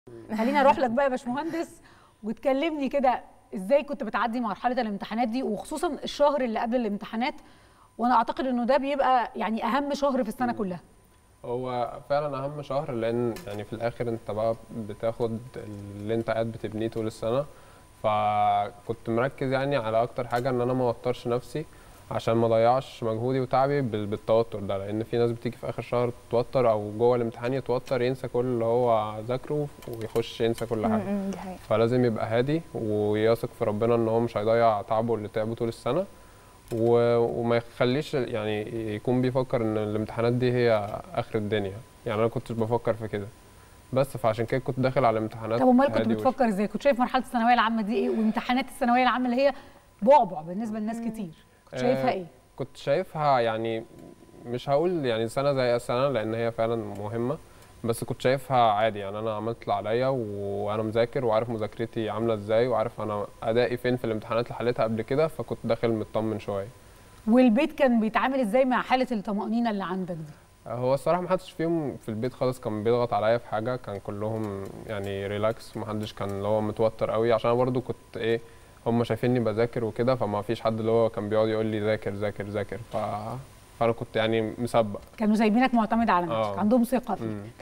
خليني اروح لك بقى يا باشمهندس وتكلمني كده ازاي كنت بتعدي مرحله الامتحانات دي وخصوصا الشهر اللي قبل الامتحانات وانا اعتقد انه ده بيبقى يعني اهم شهر في السنه كلها هو فعلا اهم شهر لان يعني في الاخر انت بقى بتاخد اللي انت قاعد بتبنيه طول السنه فكنت مركز يعني على اكتر حاجه ان انا ما اوترش نفسي عشان ما اضيعش مجهودي وتعبي بال- بالتوتر ده لان في ناس بتيجي في اخر شهر تتوتر او جوه الامتحان يتوتر ينسى كل اللي هو ذاكره ويخش ينسى كل حاجه م- م، دي حقيقة فلازم يبقى هادي ويثق في ربنا ان هو مش هيضيع تعبه اللي تعبه طول السنه و... وما يخليش يعني يكون بيفكر ان الامتحانات دي هي اخر الدنيا يعني انا كنتش بفكر في كده بس فعشان كده كنت داخل على الامتحانات طب امال كنت هادي وش- بتفكر ازاي كنت شايف مرحله الثانويه العامه دي ايه وامتحانات الثانويه العامه اللي هي بعبع بالنسبه لناس كتير كنت شايفها آه، ايه كنت شايفها يعني مش هقول يعني سنه زي السنه لان هي فعلا مهمه بس كنت شايفها عادي يعني انا عملت اللي عليا وانا مذاكر وعارف مذاكرتي عامله ازاي وعارف انا ادائي فين في الامتحانات اللي حليتها قبل كده فكنت داخل مطمن شويه والبيت كان بيتعامل ازاي مع حاله الطمانينه اللي عندك دي هو الصراحه محدش فيهم في البيت خالص كان بيضغط عليا في حاجه كان كلهم يعني ريلاكس محدش كان اللي هو متوتر قوي عشان انا برضو كنت ايه هم شايفيني بذاكر وكده فما فيش حد اللي هو كان بيقعد يقول لي ذاكر ذاكر ذاكر ف... فانا كنت يعني مسبق كانوا سايبينك معتمد على آه. نفسك عندهم ثقه فيك مم.